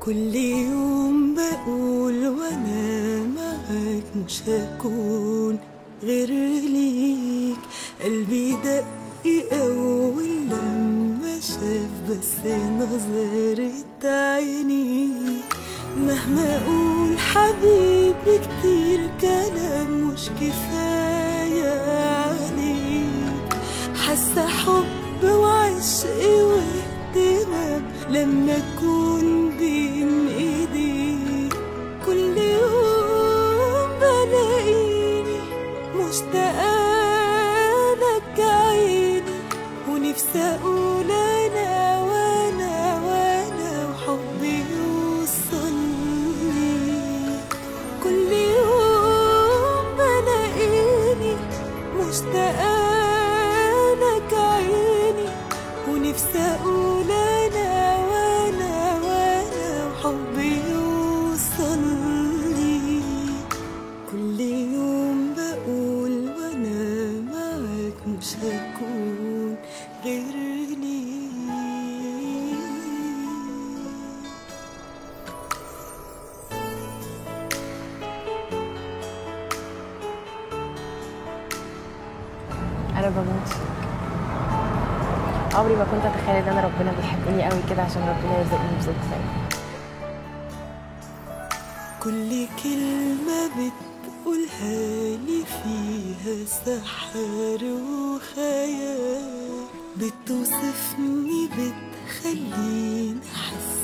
كل يوم بقول وانا معاك مش هكون غير ليك قلبي دق اول لما شاف بس نظرة عينيك مهما اقول حبيبي كتير كلام مش كفاية عليك حاسة حب وعشق واهتمام لما اكون بين ايديك كل يوم بلاقيني مشتاقة لك عيني ونفسي اقول انا وانا وانا وحبي يوصل ليك كل يوم بلاقيني مشتاقة لك عيني ونفسي اقول انا وانا وانا وحبي يوصل ليك كل يوم بقول وانا معاك مش هكون غير ليك انا بموت فيك عمري ما كنت اتخيل ان انا ربنا بيحبني قوي كده عشان ربنا يرزقني بزوج زيك كل كلمة بتقولها لي فيها سحر وخيال بتوصفني بتخليني أحس